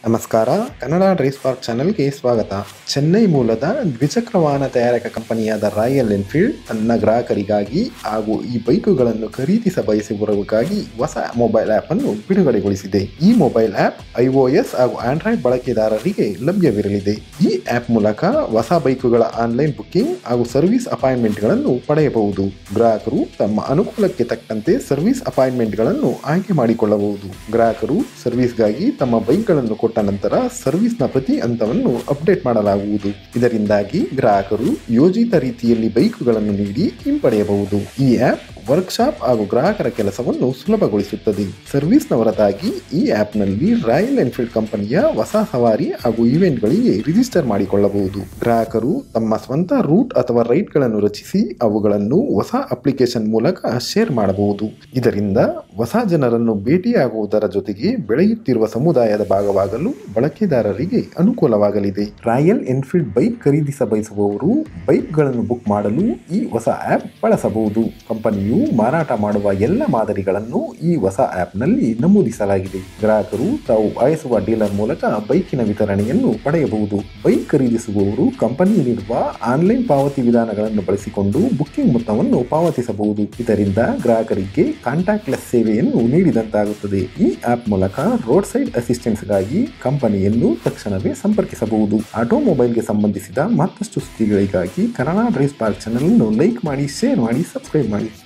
ನಮಸ್ಕಾರ Kannada dries park ಚಾನೆಲ್ಗೆ ಸ್ವಾಗತ ಚೆನ್ನೈ ಮೂಲದ ದ್ವಿಚಕ್ರ ವಾಹನ ತಯಾರಕ ಕಂಪನಿಯಾದ ರಾಯಲ್ ಎನ್ಫೀಲ್ಡ್ ತನ್ನ ಗ್ರಾಹಕರಿಗಾಗಿ ಹಾಗೂ ಈ ಬೈಕುಗಳನ್ನು ಖರೀದಿಸ ಬಯಸುವವರಿಗಾಗಿ ಹೊಸ ಮೊಬೈಲ್ ಆಪ್ ಅನ್ನು ಬಿಡುಗಡೆಗೊಳಿಸಿದೆ ಈ ಮೊಬೈಲ್ ಆಪ್ ಐಒಎಸ್ ಹಾಗೂ ಆಂಡ್ರಾಯ್ಡ್ ಬಳಕೆದಾರರಿಗೆ ಲಭ್ಯವಿರಲಿದೆ ಈ ಆಪ್ ಮೂಲಕ ಹೊಸ ಬೈಕುಗಳ ಆನ್ಲೈನ್ ಬುಕ್ಕಿಂಗ್ ಹಾಗೂ ಸರ್ವಿಸ್ ಅಪಾಯಿಂಟ್ಮೆಂಟ್ಗಳನ್ನು ಪಡೆಯಬಹುದು ಗ್ರಾಹಕರು ತಮ್ಮ ಅನುಕೂಲಕ್ಕೆ ತಕ್ಕಂತೆ ಸರ್ವಿಸ್ ಅಪಾಯಿಂಟ್ಮೆಂಟ್ಗಳನ್ನು ಆಯ್ಕೆ ಮಾಡಿಕೊಳ್ಳಬಹುದು ಗ್ರಾಹಕರು ಸರ್ವಿಸ್ಗಾಗಿ ತಮ್ಮ ಬೈಕ್ಗಳನ್ನು ಕೊಟ್ಟ ನಂತರ ಸರ್ವಿಸ್ನ ಪ್ರತಿ ಹಂತವನ್ನು ಅಪ್ಡೇಟ್ ಮಾಡಲಾಗುವುದು ಇದರಿಂದಾಗಿ ಗ್ರಾಹಕರು ಯೋಜಿತ ರೀತಿಯಲ್ಲಿ ಬೈಕುಗಳನ್ನು ನೀಡಿ ಹಿಂಪಡೆಯಬಹುದು ಈ ಆಪ್ ವರ್ಕ್ಶಾಪ್ ಹಾಗೂ ಗ್ರಾಹಕರ ಕೆಲಸವನ್ನು ಸುಲಭಗೊಳಿಸುತ್ತದೆ ಸರ್ವಿಸ್ನ ಹೊರತಾಗಿ ಈ ಆಪ್ನಲ್ಲಿ ರಾಯಲ್ ಎನ್ಫೀಲ್ಡ್ ಕಂಪನಿಯ ಹೊಸ ಸವಾರಿ ಹಾಗೂ ಇವೆಂಟ್ಗಳಿಗೆ ರಿಜಿಸ್ಟರ್ ಮಾಡಿಕೊಳ್ಳಬಹುದು ಗ್ರಾಹಕರು ತಮ್ಮ ಸ್ವಂತ ರೂಟ್ ಅಥವಾ ರೈಡ್ಗಳನ್ನು ರಚಿಸಿ ಅವುಗಳನ್ನು ಹೊಸ ಅಪ್ಲಿಕೇಶನ್ ಮೂಲಕ ಶೇರ್ ಮಾಡಬಹುದು ಇದರಿಂದ ಹೊಸ ಜನರನ್ನು ಭೇಟಿಯಾಗುವುದರ ಜೊತೆಗೆ ಬೆಳೆಯುತ್ತಿರುವ ಸಮುದಾಯದ ಭಾಗವಾಗಲು ಬಳಕೆದಾರರಿಗೆ ಅನುಕೂಲವಾಗಲಿದೆ ರಾಯಲ್ ಎನ್ಫೀಲ್ಡ್ ಬೈಕ್ ಖರೀದಿಸ ಬಯಸುವವರು ಬೈಕ್ಗಳನ್ನು ಬುಕ್ ಮಾಡಲು ಈ ಹೊಸ ಆಪ್ ಬಳಸಬಹುದು ಕಂಪನಿಯು ಮಾರಾಟ ಮಾಡುವ ಎಲ್ಲ ಮಾದರಿಗಳನ್ನು ಈ ಹೊಸ ಆಪ್ನಲ್ಲಿ ನಮೂದಿಸಲಾಗಿದೆ ಗ್ರಾಹಕರು ತಾವು ಬಯಸುವ ಡೀಲರ್ ಮೂಲಕ ಬೈಕಿನ ವಿತರಣೆಯನ್ನು ಪಡೆಯಬಹುದು ಬೈಕ್ ಖರೀದಿಸುವವರು ಕಂಪನಿ ನೀಡುವ ಆನ್ಲೈನ್ ಪಾವತಿ ವಿಧಾನಗಳನ್ನು ಬಳಸಿಕೊಂಡು ಬುಕ್ಕಿಂಗ್ ಮೊತ್ತವನ್ನು ಪಾವತಿಸಬಹುದು ಇದರಿಂದ ಗ್ರಾಹಕರಿಗೆ ಕಾಂಟ್ಯಾಕ್ಟ್ಲೆಸ್ ಸೇವೆಯನ್ನು ನೀಡಿದಂತಾಗುತ್ತದೆ ಈ ಆಪ್ ಮೂಲಕ ರೋಡ್ ಸೈಡ್ ಅಸಿಸ್ಟೆನ್ಸ್ಗಾಗಿ ಕಂಪನಿಯನ್ನು ತಕ್ಷಣವೇ ಸಂಪರ್ಕಿಸಬಹುದು ಆಟೋಮೊಬೈಲ್ಗೆ ಸಂಬಂಧಿಸಿದ ಮತ್ತಷ್ಟು ಸುದ್ದಿಗಳಿಗಾಗಿ ಕನ್ನಡ ಡ್ರೈಸ್ ಪಾರ್ಕ್ ಚಾನಲ್ ಅನ್ನು ಲೈಕ್ ಮಾಡಿ ಶೇರ್ ಮಾಡಿ ಸಬ್ಸ್ಕ್ರೈಬ್ ಮಾಡಿ